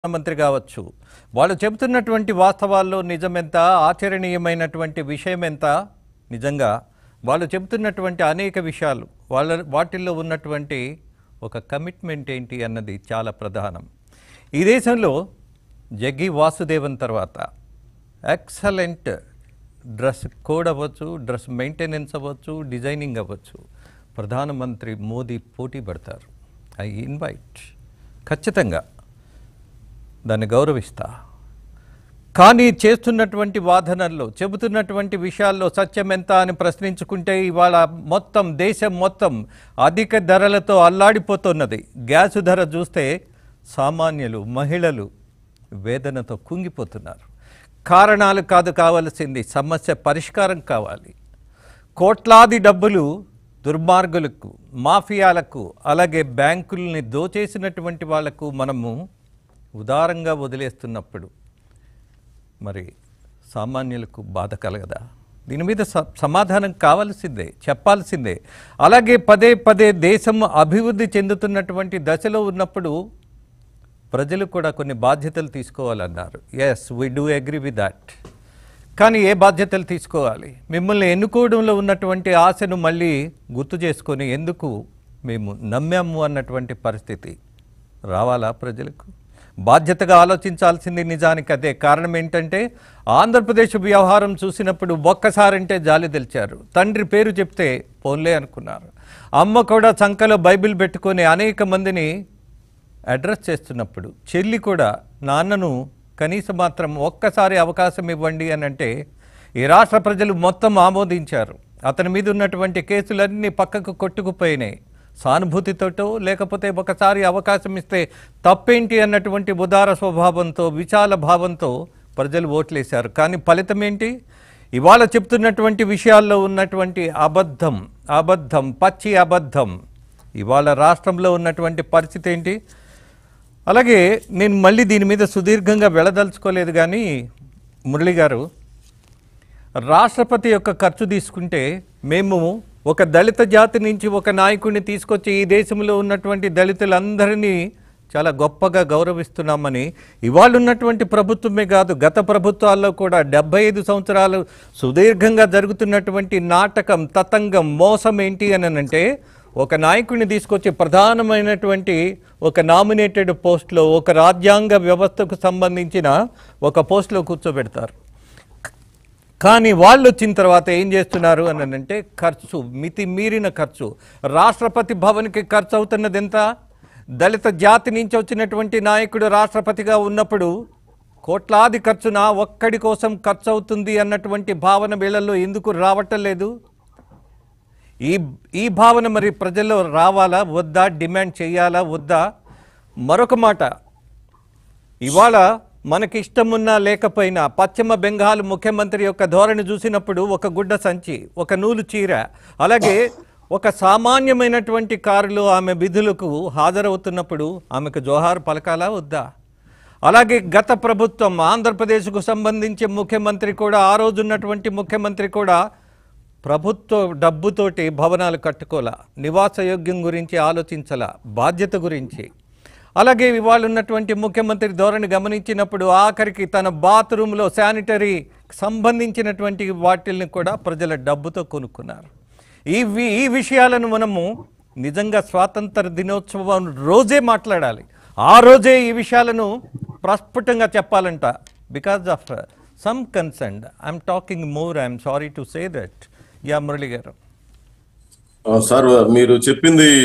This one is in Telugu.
మంత్రి కావచ్చు వాళ్ళు చెబుతున్నటువంటి వాస్తవాల్లో నిజమెంత ఆచరణీయమైనటువంటి విషయం ఎంత నిజంగా వాళ్ళు చెబుతున్నటువంటి అనేక విషయాలు వాళ్ళ వాటిల్లో ఉన్నటువంటి ఒక కమిట్మెంట్ ఏంటి అన్నది చాలా ప్రధానం ఈ దేశంలో జగ్గి వాసుదేవన్ తర్వాత ఎక్సలెంట్ డ్రెస్ కోడ్ అవ్వచ్చు డ్రెస్ మెయింటెనెన్స్ అవ్వచ్చు డిజైనింగ్ అవ్వచ్చు ప్రధానమంత్రి మోదీ పోటీ పడతారు ఐ ఇన్వైట్ ఖచ్చితంగా దాన్ని గౌరవిస్తా కానీ చేస్తున్నటువంటి వాదనల్లో చెబుతున్నటువంటి విషయాల్లో సత్యం ఎంత అని ప్రశ్నించుకుంటే ఇవాళ మొత్తం దేశం మొత్తం అధిక ధరలతో అల్లాడిపోతున్నది గ్యాస్ ధర చూస్తే సామాన్యులు మహిళలు వేదనతో కుంగిపోతున్నారు కారణాలు కాదు కావలసింది సమస్య పరిష్కారం కావాలి కోట్లాది డబ్బులు దుర్మార్గులకు మాఫియాలకు అలాగే బ్యాంకుల్ని దోచేసినటువంటి వాళ్లకు మనము ఉదారంగా వదిలేస్తున్నప్పుడు మరి సామాన్యులకు బాధ కలగదా దీని మీద స- సమాధానం కావాల్సిందే చెప్పాల్సిందే అలాగే పదే పదే దేశం అభివృద్ధి చెందుతున్నటువంటి దశలో ఉన్నప్పుడు ప్రజలు కూడా కొన్ని బాధ్యతలు తీసుకోవాలన్నారు yes we do agree with that కానీ ఏ బాధ్యతలు తీసుకోవాలి మిమ్మల్ని ఎన్నుకోవడంలో ఉన్నటువంటి ఆశను మళ్ళీ గుర్తు చేసుకొని ఎందుకు మేము నమ్మాము అన్నటువంటి పరిస్థితి రావాలా ప్రజలకు బాధ్యతగా ఆలోచించాల్సింది నిజానికి అదే కారణం ఏంటంటే ఆంధ్రప్రదేశ్ వ్యవహారం చూసినప్పుడు ఒక్కసారంటే జాలి తెలిచారు తండ్రి పేరు చెప్తే పోన్లే అనుకున్నారు అమ్మ కూడా చంకలో బైబిల్ పెట్టుకొని అనేక మందిని అడ్రస్ చేస్తున్నప్పుడు చెల్లి కూడా నాన్నను కనీసం మాత్రం ఒక్కసారి అవకాశం ఇవ్వండి అని అంటే ఈ రాష్ట్ర ప్రజలు మొత్తం ఆమోదించారు అతని మీద ఉన్నటువంటి కేసులన్నీ పక్కకు కొట్టుకుపోయినాయి సానుభూతితోటో లేకపోతే ఒకసారి అవకాశం ఇస్తే తప్పేంటి అన్నటువంటి ఉదార స్వభావంతో విశాల భావంతో ప్రజలు ఓట్లేశారు కానీ ఫలితం ఏంటి ఇవాళ చెప్తున్నటువంటి విషయాల్లో ఉన్నటువంటి అబద్ధం అబద్ధం పచ్చి అబద్ధం ఇవాళ రాష్ట్రంలో ఉన్నటువంటి పరిస్థితి ఏంటి అలాగే నేను మళ్ళీ దీని మీద సుదీర్ఘంగా వెళ్ళదలుచుకోలేదు కానీ మురళి గారు రాష్ట్రపతి యొక్క ఖర్చు తీసుకుంటే మేము ఒక దళిత జాతి నుంచి ఒక నాయకుడిని తీసుకొచ్చి ఈ దేశంలో ఉన్నటువంటి దళితులందరినీ చాలా గొప్పగా గౌరవిస్తున్నామని ఇవాళ ఉన్నటువంటి ప్రభుత్వమే కాదు గత ప్రభుత్వాల్లో కూడా డెబ్బై ఐదు సంవత్సరాలు సుదీర్ఘంగా జరుగుతున్నటువంటి నాటకం తతంగం మోసం ఏంటి అని అంటే ఒక నాయకుడిని తీసుకొచ్చి ప్రధానమైనటువంటి ఒక నామినేటెడ్ పోస్ట్లో ఒక రాజ్యాంగ వ్యవస్థకు సంబంధించిన ఒక పోస్ట్లో కూర్చోబెడతారు కానీ వాళ్ళు వచ్చిన తర్వాత ఏం చేస్తున్నారు అని అంటే ఖర్చు మితి మీరిన ఖర్చు రాష్ట్రపతి భవన్కి ఖర్చు అవుతున్నది ఎంత దళిత జాతి నుంచి వచ్చినటువంటి నాయకుడు రాష్ట్రపతిగా ఉన్నప్పుడు కోట్లాది ఖర్చున ఒక్కడి కోసం ఖర్చు అవుతుంది అన్నటువంటి భావన వీళ్ళల్లో ఎందుకు రావటం లేదు ఈ ఈ భావన మరి ప్రజల్లో రావాలా వద్దా డిమాండ్ చేయాలా వద్దా మరొక మాట ఇవాళ మనకి ఇష్టమున్నా లేకపోయినా పశ్చిమ బెంగాల్ ముఖ్యమంత్రి యొక్క ధోరణి చూసినప్పుడు ఒక గుడ్డ సంచి ఒక నూలు చీర అలాగే ఒక సామాన్యమైనటువంటి కారులో ఆమె విధులకు హాజరవుతున్నప్పుడు ఆమెకు జోహార్ పలకాలా వద్దా అలాగే గత ప్రభుత్వం ఆంధ్రప్రదేశ్కు సంబంధించి ముఖ్యమంత్రి కూడా ఆ రోజు ఉన్నటువంటి ముఖ్యమంత్రి కూడా ప్రభుత్వ డబ్బుతోటి భవనాలు కట్టుకోలా నివాసయోగ్యం గురించి ఆలోచించాల బాధ్యత గురించి అలాగే ఇవాళ ఉన్నటువంటి ముఖ్యమంత్రి ధోరణి గమనించినప్పుడు ఆఖరికి తన బాత్రూంలో శానిటరీ సంబంధించినటువంటి వాటిల్ని కూడా ప్రజల డబ్బుతో కొనుక్కున్నారు ఈ వి- ఈ విషయాలను మనము నిజంగా స్వాతంత్ర దినోత్సవం రోజే మాట్లాడాలి ఆ రోజే ఈ విషయాలను ప్రస్ఫుటంగా చెప్పాలంట because of some concern I'm talking more I'm sorry to say that ya Murali గారు ఆ, సార్ మీరు చెప్పింది